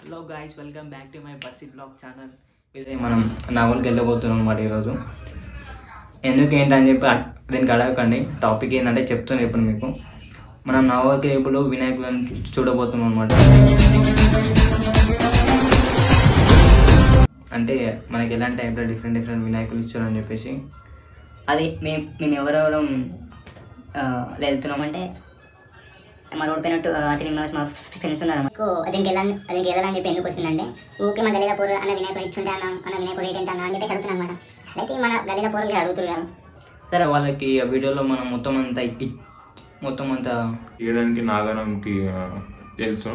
Hello guys welcome back to my busy blog channel ఇదే మనం నవల్కి వెళ్ళబోతున్నాం అనమాట ఈరోజు ఎందుకు ఏంటని చెప్పి అడ్- దీనికి అడగకండి టాపిక్ ఏంటంటే చెప్తాను ఇప్పుడు మీకు మనం నవల్కి ఇప్పుడు వినాయకులను చూ- చూడబోతున్నాం అనమాట అంటే మనకి ఎలాంటి టైప్లో డిఫరెంట్ డిఫరెంట్ వినాయకులు ఇచ్చారని చెప్పేసి అది మేము మేము ఎవరెవరం ఆ, వెళ్తున్నామంటే మా రోడ్ పైన త్రీ మెంబర్స్ మా ఫ్రెండ్స్ ఉన్నారు నాకు దీనికి వెళ్ళాలని దీనికి వెళ్ళాలని చెప్పి ఎందుకు వచ్చిందంటే ఊకే మన గలీల పోరు అన్న వినాయకుడు ఇట్లుంటే అన్న అన్న వినాయకుడు రేట్ ఎంత అన్న అని చెప్పేసి అడుగుతున్నాను అనమాట సరే అయితే మన గలీల పోరులు అడుగుతారు కదా సరే వాళ్ళకి ఆ వీడియోలో మనం మొత్తం అంతా ఇ- మొత్తం అంతా తీయడానికి నాగనంకి ఆ, వెళ్తాం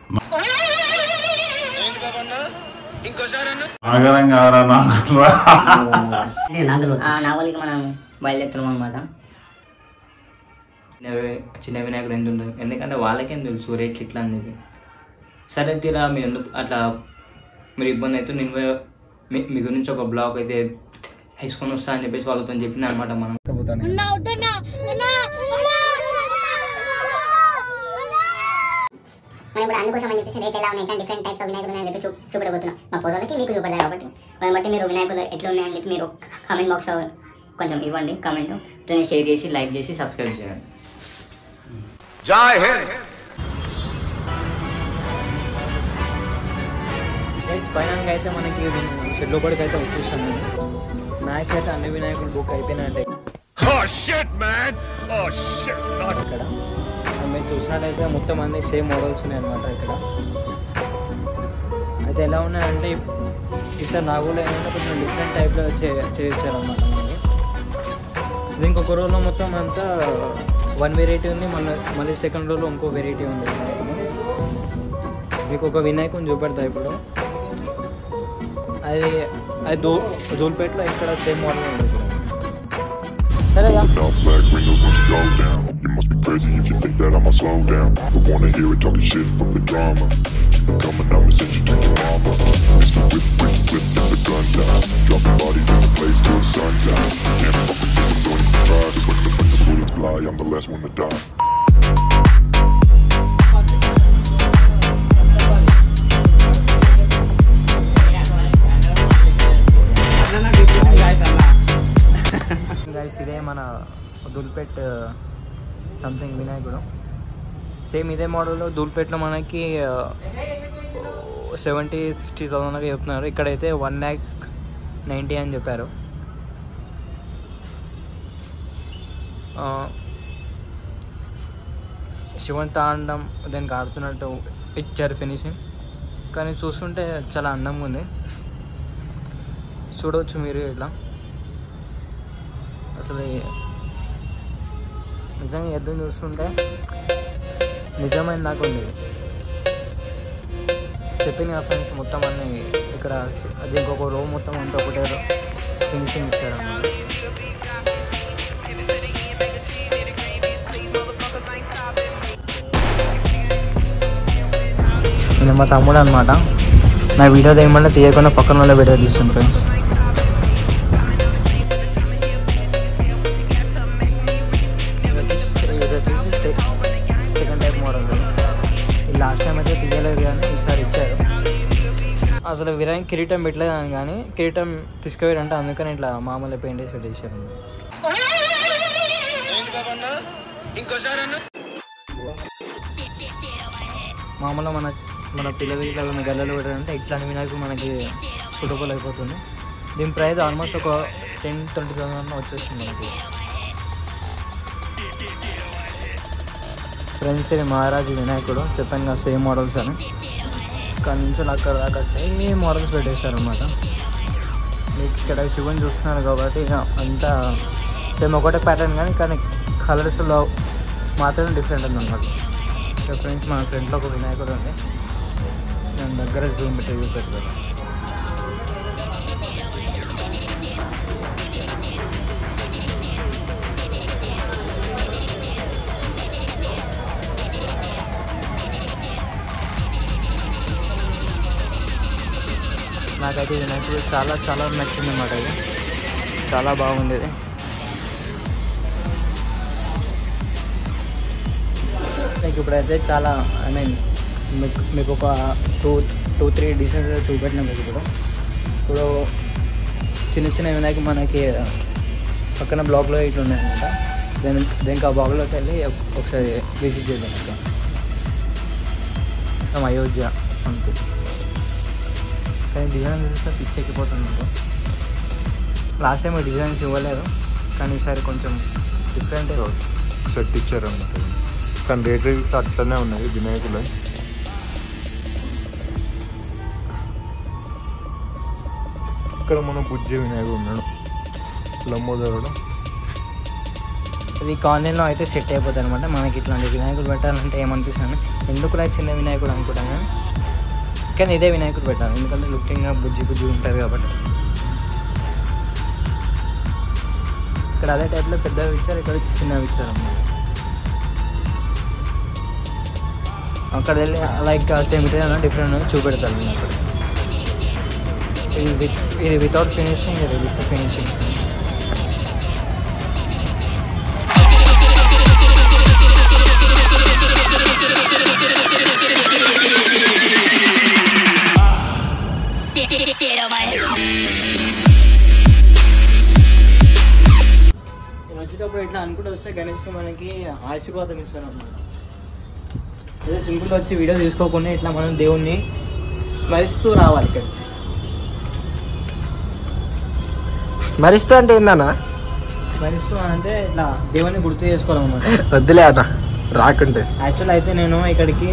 నాగరంగా నాగరా అంటే నాగలు నా వాళ్ళకి మనం బయలుదేరుతున్నాం అనమాట చిన్న వి- చిన్న వినాయకుడు ఎంత ఉంటుంది ఎందుకంటే వాళ్ళకేం తెలుసు రేట్లు ఇట్లా అని చెప్పి సరే తీరా మీరు ఎందుకు అట్లా మీరు ఇబ్బంది అయితే నేను పోయి మీ మీ గురించి ఒక బ్లాగ్ అయితే వేసుకొని వస్తా అని చెప్పేసి వాళ్ళతో చెప్పిన అనమాట మనం మనం ఇప్పుడు అందుకోసం అని చెప్పేసి రేట్ ఎలా ఉన్నాయి ఇట్లా డిఫరెంట్ టైప్స్ ఆఫ్ వినాయకులు ఉన్నాయని చెప్పి చూ చూపెడబోతున్నాం మా పొరలకి మీకు చూపెడతారు కాబట్టి దాన్ని బట్టి మీరు వినాయకులు ఎట్లా ఉన్నాయని చెప్పి మీరు కామెంట్ బాక్స్ కొంచెం ఇవ్వండి కామెంట్ షేర్ చేసి లైక్ చేసి సబ్స్క్రైబ్ చేయండి ఫైనల్గా అయితే మనకి షెడ్ లోపలికి అయితే వచ్చేసాము మ్యాచ్ అయితే అన్ని వినాయకులు బుక్ అయిపోయినట్టే ఇక్కడ మీరు చూసినట్టయితే మొత్తం అన్ని సేమ్ మోడల్స్ ఉన్నాయి అనమాట ఇక్కడ అయితే ఎలా ఉన్నాయంటే ఈసారి నాగోలో ఏంటంటే కొంచెం డిఫరెంట్ టైప్లో చే చేసారనమాట మనకి ఇది ఇంకొక రోజులో మొత్తం అంతా వన్ వెరైటీ ఉంది మళ్ళీ మళ్ళీ సెకండ్ రోజులో ఇంకో వెరైటీ ఉంది మీకు ఒక వినాయకుని చూపెడతా ఇప్పుడు అది అది దో దూల్పేటలో ఇక్కడ సేమ్ మోడల్ ఉంది ఇప్పుడు సరేగా All black windows once you go down. You must be crazy if you think that I'ma slow down. Don't wanna hear it talking shit from the drama. Keep it coming, I'ma send you to your mama. Mr. Whip, whip, whip, get the guns out. Dropping bodies in the place till the sun's out. Can't fuck with this, I'm going to try. Just when the, when the bullets fly, I'm the last one to die. Guys ఇదే మన Dhoolpet something వినాయకుడు same ఇదే మోడల్లో దూల్పేట్లో మనకి seventy sixty thousand దాకా చెప్తున్నారు ఇక్కడైతే one lakh ninety అని చెప్పారు ఆ, శివన్ తాండం దానికి ఆడుతున్నట్టు ఇచ్చారు ఫినిషింగ్ కానీ చూస్తుంటే చాలా అందంగా ఉంది చూడవచ్చు మీరు ఇట్లా అసలు ఈ- నిజంగా యుద్ధం చూస్తుంటే నిజమైన దాకా ఉంది చెప్పింది కదా ఫ్రెండ్స్ మొత్తం అన్ని ఇక్కడ సి- అది ఇంకొక రో మొత్తం అంతా ఒకటే ఫినిషింగ్ ఇచ్చారు అన్నమాట నేను మా తమ్ముడు అనమాట నా వీడియో తీయమంటే తీయకుండా పక్కన వాళ్ళ వీడియో తీస్తాను friends second type model last time అయితే తీయలేదు కానీ ఈసారి ఇచ్చారు అసలు విరాయ్ కిరీటం పెట్టలేదు కానీ కిరీటం తీసుకుపోయారంటే అందుకని ఇట్లా మామూలు పెయింట్ వేసి పెట్టేశారు మామూలుగా మన మన పిల్లలు ఇట్లా ఉన్న గల్లలు పెట్టారంటే ఇట్లాంటి వినాయకుడు మనకి సూటబుల్ అయిపోతుంది దీని ప్రైస్ ఆల్మోస్ట్ ఒక టెన్ ట్వంటీ థౌసండ్ వచ్చేస్తుంది మనకి ఫ్రెండ్స్ ఇది మహారాజు వినాయకుడు చెప్పాను కదా సేమ్ మోడల్స్ అని ఇక్కడ నుంచి అక్కడ దాకా సేమ్ మోడల్స్ పెట్టేశారు అనమాట మీకు ఇక్కడ శివుని చూస్తున్నారు కాబట్టి ఇక అంతా సేమ్ ఒకటే ప్యాటర్న్ కానీ కానీ కలర్స్లో మాత్రమే డిఫరెంట్ ఉందన్నమాట ఇక ఫ్రెండ్స్ మన ఫ్రెండ్లో ఒక వినాయకుడు ఉంది నేను దగ్గర జూమ్ పెట్టి చూపెట్టాను నాకైతే ఇది వినాయకుడు చాలా చాలా నచ్చింది అన్నమాట ఇది చాలా బాగుంది ఇది లైక్ ఇప్పుడైతే చాలా ఐ మీన్ మీకు మీకు ఒక టూ టూ త్రీ డిజైన్స్ చూపెట్టినా మీకు ఇప్పుడు ఇప్పుడు చిన్న చిన్న వినాయక మనకి పక్కన బ్లాక్లో ఇట్లా ఉన్నాయన్నమాట దాని దానికి ఆ బ్లాక్లోకి వెళ్ళి ఒకసారి విజిట్ చేద్దాం అక్కడ మొత్తం అయోధ్య అంతే కానీ డిజైన్ చూస్తే పిచ్చెక్కిపోతుంది నాకు లాస్ట్ టైం డిజైన్స్ ఇవ్వలేదు కానీ ఈసారి కొంచెం డిఫరెంట్ సెట్ ఇచ్చారు అన్నమాట కానీ రేట్ అట్లనే ఉన్నాయి వినాయకులు ఇక్కడ మన బుజ్జి వినాయకుడు ఉన్నాడు లంబోదరుడు ఇది కాలనీలో అయితే సెట్ అయిపోతుంది అనమాట మనకి ఇట్లాంటి వినాయకుడు పెట్టాలంటే ఏమనిపిస్తాను ఎందుకు నాకు చిన్న వినాయకుడు అనుకుంటాను కానీ కానీ ఇదే వినాయకుడు పెట్టాలి ఎందుకంటే లుకింగ్ బుజ్జి బుజ్జి ఉంటుంది కాబట్టి ఇక్కడ అదే టైప్లో పెద్దవి ఇచ్చారు ఇక్కడ చిన్నవి ఇచ్చారు అన్నమాట అక్కడ వెళ్ళి లైక్ సేమ్ ఇటే డిఫరెంట్ చూపెడతారు నేను అక్కడ ఇది విత్ ఇది వితౌట్ ఫినిషింగ్ ఇది విత్ ఫినిషింగ్ నేను వచ్చేటప్పుడు ఇట్లా అనుకుంటూ వస్తే గణేష్ మనకి ఆశీర్వాదం ఇస్తారు అన్నమాట అదే సింపుల్గా వచ్చి వీడియో తీసుకోకుండా ఇట్లా మనం దేవుణ్ణి స్మరిస్తూ రావాలి ఇక్కడ స్మరిస్తూ అంటే ఏందన్నా స్మరిస్తూ అంటే ఇట్లా దేవుణ్ణి గుర్తు చేసుకోవాలన్నమాట వద్దులే అన్న రాకుంటే యాక్చువల్ అయితే నేను ఇక్కడికి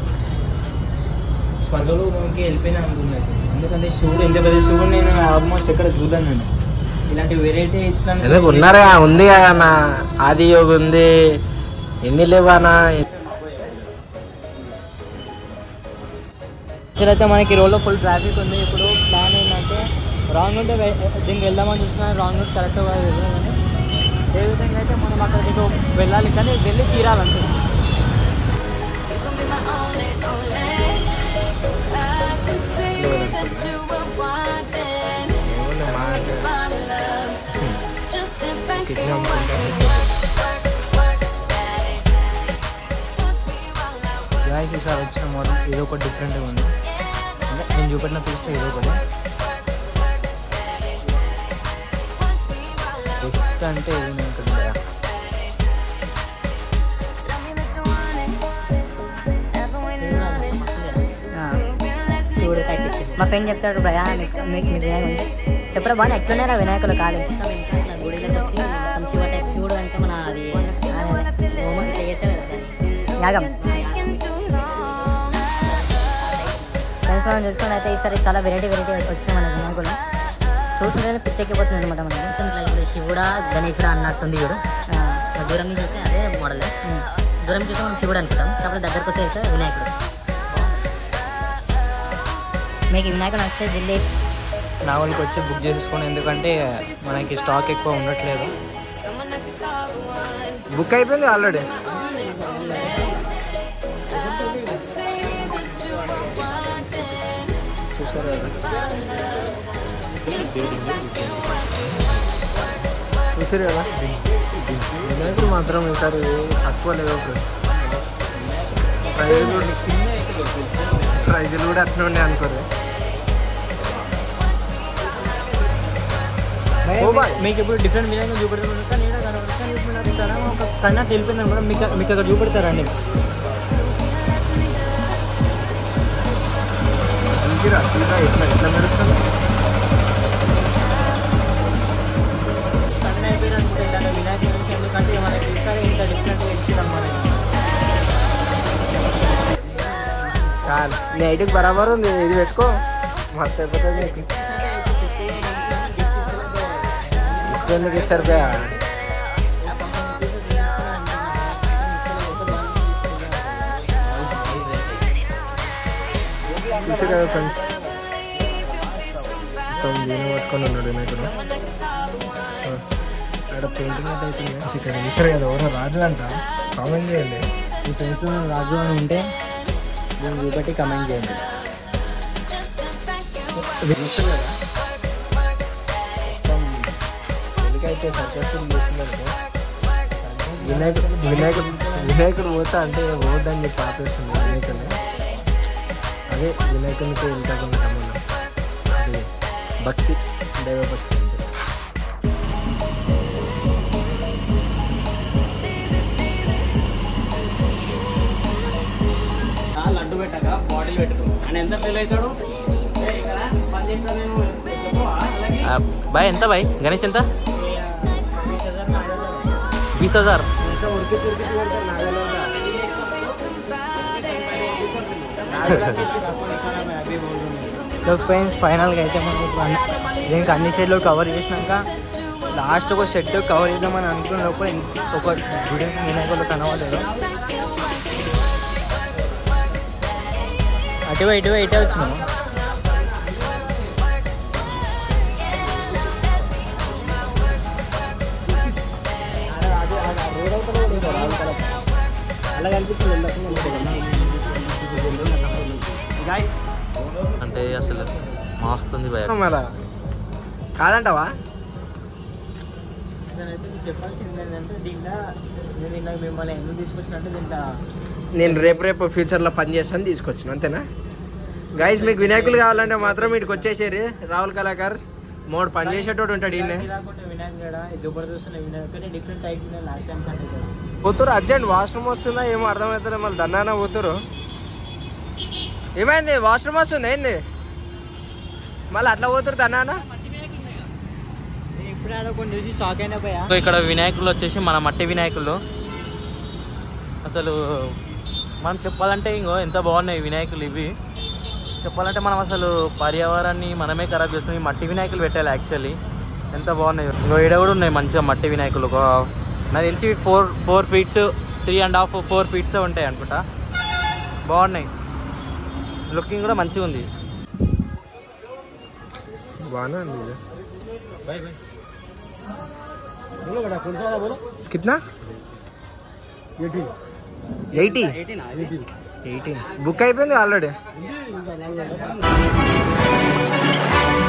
స్వర్గలోకి వెళ్ళిపోయినా అనుకున్నాను ఎందుకంటే శివుడు ఎంత పెద్ద శివుడు నేను ఆల్మోస్ట్ ఎక్కడ చూడను నేను ఇలాంటి వెరైటీ ఇచ్చిన ఎందుకు ఉన్నారుగా ఉంది కదా అన్న ఆది యోగ ఉంది ఎన్ని లేవానా యాక్చువల్ అయితే మనకి రోడ్లో ఫుల్ ట్రాఫిక్ ఉంది ఇప్పుడు ప్లాన్ ఏంటంటే రాంగ్ రూట్ దీనికి వెళ్దామని చూసినా రాంగ్ రూట్ కరెక్ట్ కాదు కానీ ఏ విధంగా అయితే మనం అక్కడికి వెళ్ళాలి కానీ వెళ్ళి తీరాలంటే You can be my only, only. I can see that you were watching. Make you fall in love. Just sit back and watch me work, work, work at it. Watch me while I work. Guys ఈసారి వచ్చిన model ఏదో ఒకటి డిఫరెంట్గా ఉంది అంటే నేను చూపెట్టిన పిలిస్తే ఏదో ఒకటి Watch me while I work. Best అంటే ఇది నేను ఇక్కడ ఉందా? Tell me that you want it. Ever when you want it. You've been less శివుడు nigga. టైప్ ఇచ్చింది మా ఫ్రెండ్ చెప్తాడు భయ మీకు మీకు మీ వినాయకుడు చెప్పరా బాగా ఎట్లున్నారా వినాయకులు కాదు ఇట్లా గుడిలోకి వచ్చి మొత్తం శివ టైప్ శివుడు అంటే మన అది హోమం ఇట్లా చేస్తారు కదా దాన్ని యాగం Taking too long. ఫ్రెండ్స్ మనం చూసుకుంటే అయితే ఈసారి చాలా వెరైటీ వెరైటీ వచ్చినాయి మన వినాయకులు చూస్తుంటేనే పిచ్చెక్కిపోతుంది అనమాట మనకి మొత్తం ఇట్లా ఇప్పుడు శివుడా గణేశుడా అన్నట్టుంది చూడు ఆ, ఇట్లా దూరం నుంచి చూస్తే అదే మోడల్ దూరం చూస్తే మనం శివుడు అనుకుంటాం కాకపోతే దగ్గరకు వస్తే ఇట్లా వినాయకుడు మీకు ఈ వినాయకుడు నచ్చితే ఢిల్లీ నా వాళ్ళకి వచ్చి బుక్ చేసేసుకోండి ఎందుకంటే మనకి స్టాక్ ఎక్కువ ఉండట్లేదు Someone I could call the one. Book అయిపోయింది already Only, only. I can see that you were watching. చూసారు కదా Just sit back and watch me work, work, work. చూసారు కదా వినాయకుడు మాత్రం ఈసారి తక్కువ లేవు ప్రైజులు కూడా ప్రైజులు కూడా అట్లా ఉండే అనుకోరు ఓ బాయ్. మీకు ఇప్పుడు డిఫరెంట్ వినాయకులు చూపెడతారు కానీ ఈడ కనబడతాను చూపెడతారా ఒక కన్నా తెలిపింది అనుకో మీకు మీకు అక్కడ చూపెడతారండి చూసిరా చూసిరా ఎట్లా ఎట్లా మెరుస్తుంది సన్న అయిపోయిన అనుకుంటే వినాయకుడు నుంచి ఎందుకంటే మనకి ఈసారి ఇంత డిఫరెంట్ ఇచ్చిందన్నమాట చాలు నైట్కి బరాబర్ ఉంది ఇది పెట్టుకో మస్తు అయిపోతుంది నీకు ఇప్పుడు ఎందుకు ఇస్తారు బే? చూసారు కదా ఫ్రెండ్స్ మొత్తం దీని పట్టుకొని ఉన్నాడు వినాయకుడు ఇక్కడ పెయింటింగ్ అయితే అవుతుంది ఇక్కడ చూసారు కదా ఎవరో రాజు అంట కామెంట్ చేయండి మీ ఫ్రెండ్స్ రాజు అని ఉంటే దీన్ని చూపెట్టి కమెంట్ చేయండి Just sit back and watch ఇది చూసారు కదా మొత్తం ఎందుకైతే సక్సెస్ఫుల్ చేస్తున్నారు వినాయకుడు వినాయకుడు వినాయకుడు పోతా అంటే పోద్దని చెప్పి ఆపేస్తుంది వినాయకుడు అదే వినాయకునికి ఇంకా కొన్ని సంబంధం అదే భక్తి దైవ భక్తి అంతే లడ్డు పెట్టాక బాటిల్ పెట్టుకో అని ఎంత ఫీల్ అవుతాడు బాయ్ ఎంత బాయ్ గణేష్ ఎంత బీస్ హజార్ ఉరికి ఉరికి పెడతారు నాగలోగా సో ఫ్రెండ్స్ ఫైనల్గా అయితే మనం ఇప్పుడు అన్ని- దీనికి అన్ని సైడ్లో కవర్ చేసినాక లాస్ట్ ఒక షెడ్ కవర్ చేద్దామని అనుకున్న లోపల ఇంక- ఒక గుడి వినాయకుడు కనబడలేదు అటువే ఇటువే ఇటే వచ్చినాము అలా కనిపించింది అంటే అసలు మాస్తుంది భయ మరా కాదంటావా నేనైతే మీకు చెప్పాల్సింది ఏంటంటే దీంట్లో నేను ఇందాక మిమ్మల్ని ఎందుకు తీసుకొచ్చినట్టు దీంట్లో నేను రేపు రేపు ఫ్యూచర్లో పని చేస్తాను తీసుకొచ్చిన అంతేనా గైస్ మీకు వినాయకులు కావాలంటే మాత్రం వీటికి వచ్చేసేరి రాహుల్ కళాకార్ మూడు పని చేసేటోడు ఉంటాడు ఈయన కాకుండా వినాయక్ గడ జబర్దస్త్ వినాయక్ కానీ డిఫరెంట్ టైప్ లాస్ట్ టైం కంటే కూడా పోతురు అర్జెంట్ వాష్రూమ్ వస్తుందా ఏమో అర్థమవుతుందో మళ్ళీ దన్నాన పోతురు ఏమైంది వాష్రూమ్ వస్తుంది ఏంది మళ్ళీ అట్లా పోతురు దన్నాన నేను ఇప్పుడే ఆడ కొన్ని చూసి షాక్ అయినా పోయా సో ఇక్కడ వినాయకులు వచ్చేసి మన మట్టి వినాయకులు అసలు మనం చెప్పాలంటే ఇంకో ఎంత బాగున్నాయి వినాయకులు ఇవి చెప్పాలంటే మనం అసలు పర్యావరణాన్ని మనమే ఖరాబ్ చేస్తున్నాం ఈ మట్టి వినాయకులు పెట్టాలి యాక్చువల్లీ ఎంత బాగున్నాయి ఇంకో ఈడ కూడా ఉన్నాయి మంచిగా మట్టి వినాయకులు ఒక నాకు తెలిసి four four feets three and half four feets ఉంటాయి అనుకుంటా బాగున్నాయి లుకింగ్ కూడా మంచిగా ఉంది బాగానే ఉంది ఇది. కిतना ఎయిటీ ఎయిటీన్ బుక్ అయిపోయింది ఆల్రెడీ